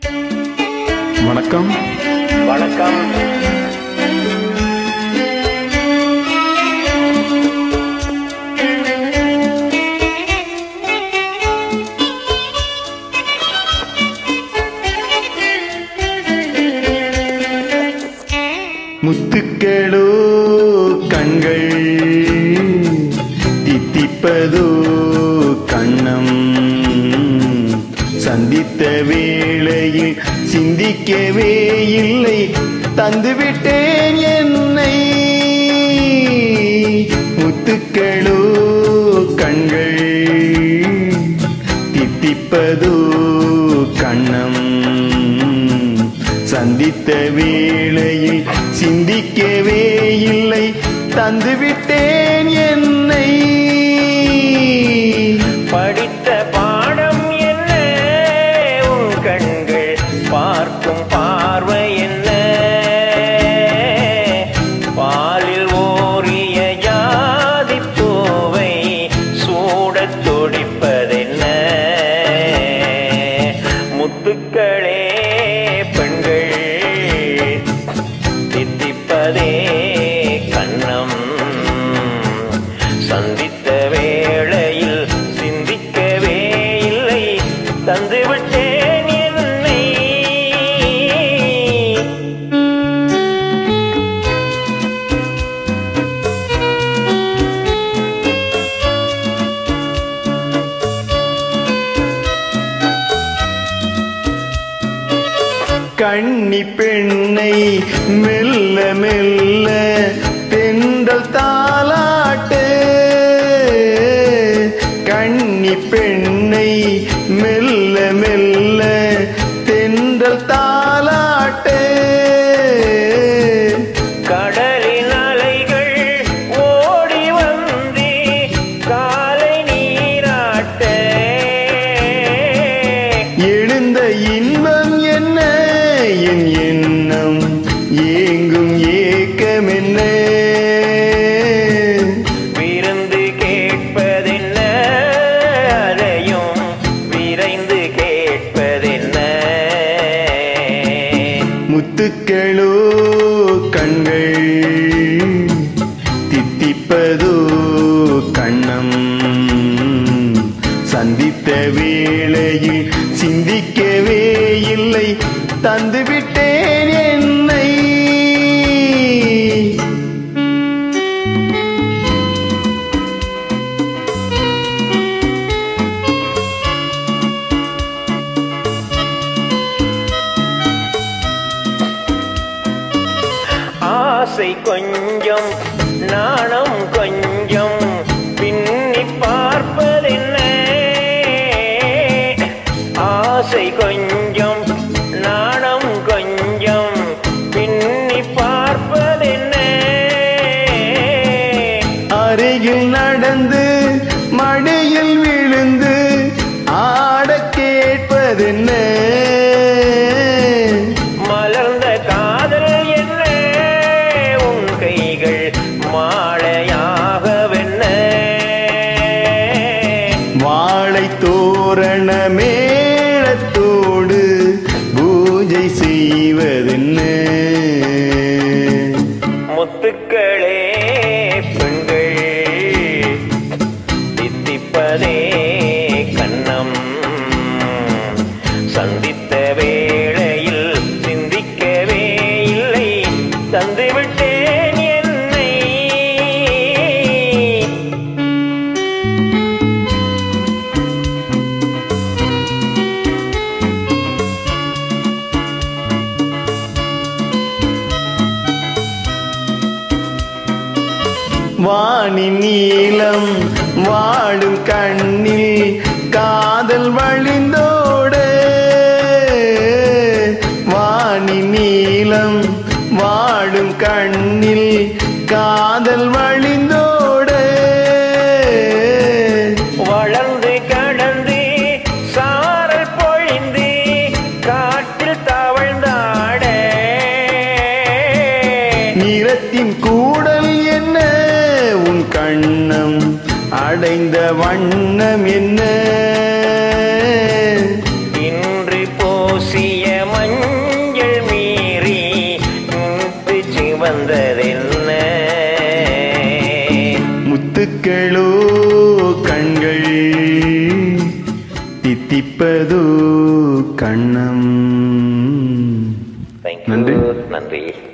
வணக்கம் வணக்கம் முத்துக்களோ கண்கள் தித்திப்பதோ கண்ணம் சந்தித்த வேளையில் சிந்திக்கவே இல்லை தந்துவிட்டேன் என்னை முத்துக்களோ கண்கள் தித்திப்பதோ கண்ணம் சந்தித்த வேளையில் சிந்திக்கவே இல்லை தந்துவிட்டேன் என்னை படித்த பாடம் என்ன உன் கண்கள் பார்க்கும் பார்வை என்ன பாலில் ஓரிய ஜாதி பூவை சூடத் துடிப்பதென்ன முத்துக்களே பெண்கள் தித்திப்பதே கண்ணம் சந்தித்த வேளையில் சிந்திக்கவே இல்லை தந்துவிட்டேன் என்னை கண்ணி பெண்ணை மெல்ல மெல்ல தென்றல் தாலாட்டு கண்ணி பெண்ணை மெல்ல மெல்ல தென்றல் தாலாட்டு கடலின் அலைகள் ஓடி வந்தே காலை நீராட்ட எழுந்த இன்பம் என்ன என் எண்ணம் ஏங்கும் ஏக்கம் என்ன விருந்து கேட்பதென்ன அதையும் விரைந்து கேட்பதென்ன முத்துக்களோ கண்கள் தித்திப்பதோ கண்ணம் சந்தித்த வேளையில் சிந்திக்கவே இல்லை தந்துவிட்டேன் என்னை ஆசை கொஞ்சம் நாணம் கொஞ்சம் பின்னி பார்ப்பதென்ன ஆசை கொஞ்சம் நாணம் கொஞ்சம் பின்னி பார்ப்பதென்ன அருகில் நடந்து மடியில் விழுந்து ஆடக் கேட்பதென்ன மலர்ந்த காதல் என்ன உன் கைகள் மாலையாகவென்ன வாழை தோரண மேளத்தோடு பூஜை செய்வதென்ன முத்துக்களே பெண்கள் தித்திப்பதே கண்ணம் சந்தித்த வேளையில் சிந்திக்கவே இல்லை தந்துவிட்டேன் என்னை வாணி நீலம் வாடும் கண்ணில் காதல் வழிந்தோட வாணி நீலம் வாடும் கண்ணில் காதல் வழிந்தோட வளர்ந்து கடந்து சாரல் பொழிந்து காற்றில் தவழ்ந்தாட நிறத்தின் கூடல் என்ன உன் கண்ணம் அடைந்த வண்ணம் என்ன இன்று பூசிய வந்ததென்ன முத்துக்களோ கண்கள் தித்திப்பதோ கண்ணம் தேங்க்யூ நன்றி. நன்றி